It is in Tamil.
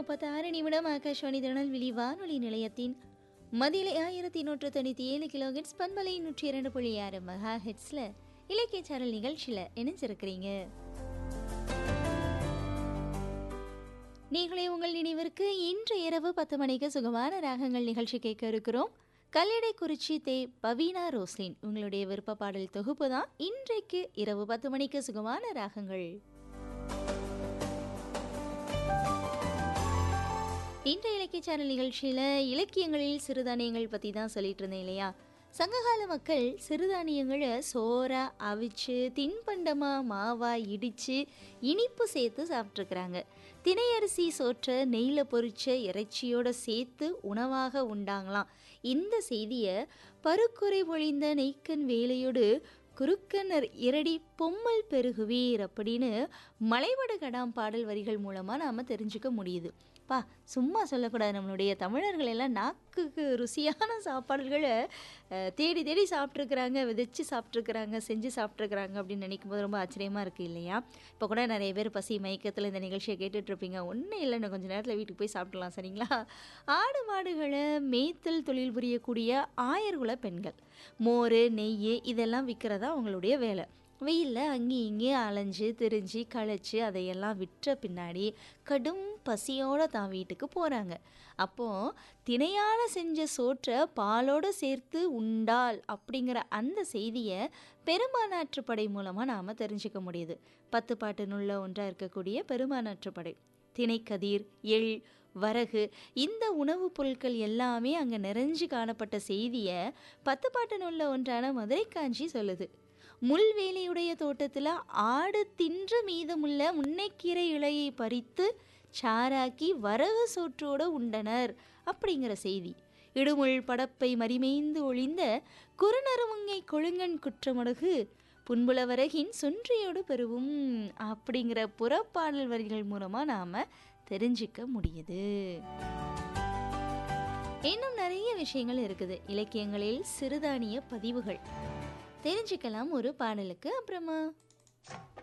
முப்பத்தி ஆறு நிமிடம் ஆகாஷ்வாணி திருநெல்வேலி வானொலி நிலையத்தின் மதிலை ஆயிரத்தி நூற்று தொண்ணூற்றி ஏழு கிலோ ஹெட்ஸ் பண்பலை நூற்றி இரண்டு புள்ளி ஆறு மெகா ஹெட்ஸில் இலக்கிய சேனல் நிகழ்ச்சியில் இணைஞ்சிருக்கிறீங்க நீங்களே உங்கள் நினைவிற்கு இன்று இரவு பத்து மணிக்கு சுகமான ராகங்கள் நிகழ்ச்சி கேட்க இருக்கிறோம் கல்லடை குறிச்சி தே பவீனா ரோஸ்லின் உங்களுடைய விருப்ப பாடல் தொகுப்பு தான் இன்றைக்கு இரவு பத்து மணிக்கு சுகமான ராகங்கள் இன்றைய இலக்கிய சேனல் நிகழ்ச்சியில் இலக்கியங்களில் சிறுதானியங்கள் பற்றி தான் சொல்லிட்டு இருந்தேன் இல்லையா சங்ககால மக்கள் சிறுதானியங்களை சோறா அவிச்சு தின்பண்டமாக மாவா இடித்து இனிப்பு சேர்த்து சாப்பிட்ருக்குறாங்க தினையரிசி சோற்றை நெய்யில் பொரிச்ச இறைச்சியோட சேர்த்து உணவாக உண்டாங்களாம் இந்த செய்தியை பருக்குறை பொழிந்த நெய்க்கன் வேலையோடு குறுக்கனர் இரடி பொம்மல் பெருகுவீர் அப்படின்னு மலைவடு கடாம் பாடல் வரிகள் மூலமாக நாம் தெரிஞ்சுக்க முடியுது பா சும்மா சொல்லக்கூடாது நம்மளுடைய தமிழர்கள் எல்லாம் நாக்குக்கு ருசியான சாப்பாடுகளை அஹ், தேடி தேடி சாப்பிட்ருக்குறாங்க விதைச்சு சாப்பிட்ருக்குறாங்க செஞ்சு சாப்பிட்ருக்குறாங்க அப்படின்னு நினைக்கும் போது ரொம்ப ஆச்சரியமாக இருக்குது இல்லையா இப்போ கூட நிறைய பேர் பசி மயக்கத்தில் இந்த நிகழ்ச்சியை கேட்டுட்ருப்பீங்க ஒன்றும் இல்லை இன்னும் கொஞ்சம் நேரத்தில் வீட்டுக்கு போய் சாப்பிடலாம் சரிங்களா ஆடு மாடுகளை மேய்த்தல் தொழில் புரியக்கூடிய ஆயர்குல பெண்கள் மோர் நெய் இதெல்லாம் விற்கிறதா அவங்களுடைய வேலை வெயிலில் அங்கேயும் இங்கேயும் அலைஞ்சு திரிஞ்சு களைச்சு அதையெல்லாம் விற்ற பின்னாடி கடும் பசியோடு தான் வீட்டுக்கு போகிறாங்க அப்போது தினையால் செஞ்ச சோற்றை பாலோடு சேர்த்து உண்டால் அப்படிங்கிற அந்த செய்தியை பெருமானாற்றுப்படை மூலமாக நாம் தெரிஞ்சுக்க முடியுது பத்து பாட்டு நுள்ள ஒன்றாக இருக்கக்கூடிய பெருமானாற்றுப்படை திணைக்கதிர் எள் வரகு இந்த உணவுப் பொருட்கள் எல்லாமே அங்கே நிறைஞ்சு காணப்பட்ட செய்தியை பத்து பாட்டு நுள்ள ஒன்றான மதுரை காஞ்சி சொல்லுது முள்வேலியுடைய தோட்டத்தில் ஆடு தின்று மீதமுள்ள முன்னைக்கீரை இலையை பறித்து சாராக்கி வரகு சோற்றோடு உண்டனர் அப்படிங்கிற செய்தி இடுமுள் படப்பை மறிமேய்ந்து ஒளிந்த குறுநறுமுங்கை கொழுங்கன் குற்றமடகு புன்புலவரகின் சொன்றியோடு பெறுவும் அப்படிங்கிற புறப்பாடல் வரிகள் மூலமாக நாம் தெரிஞ்சிக்க முடியுது இன்னும் நிறைய விஷயங்கள் இருக்குது இலக்கியங்களில் சிறுதானிய பதிவுகள் தெரிஞ்சுக்கலாம் ஒரு பாடலுக்கு அப்புறமா